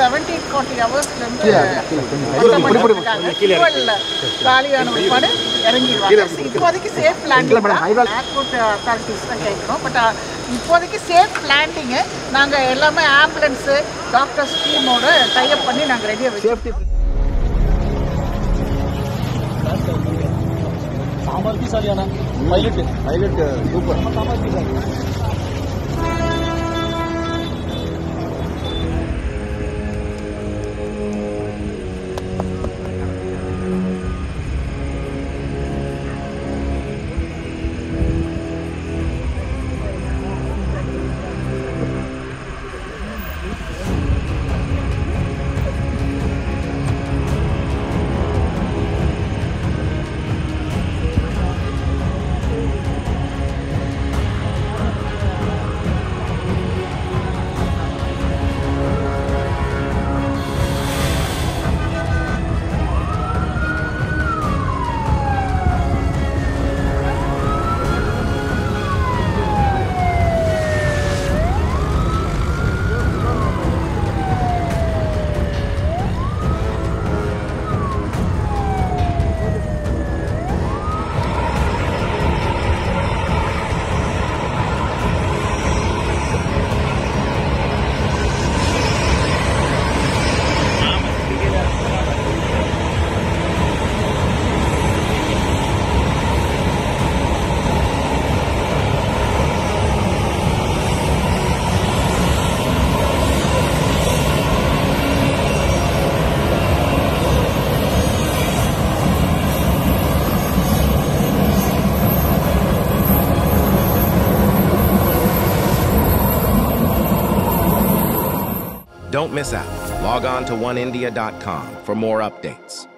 Seventeen forty ஹவர்ஸ்லேருந்து புடி, புடி, காலியான ஒருபாடு இறங்கிடுவாங்க இப்போதைக்கு சேஃப் லேண்டிங் ஏர்போர்ட் அத்தாரிட்டிஸ் தான் கேட்குறோம் பட் இப்போதைக்கு சேஃப் லேண்டிங்கு நாங்கள் எல்லாமே ஆம்புலன்ஸு டாக்டர்ஸ் டீமோட டைப் பண்ணி நாங்கள் ரெடியாக வச்சு சேஃப்டி சாமர்த்திசாலியான pilot pilot super Don't miss out. Log on to oneindia.com for more updates.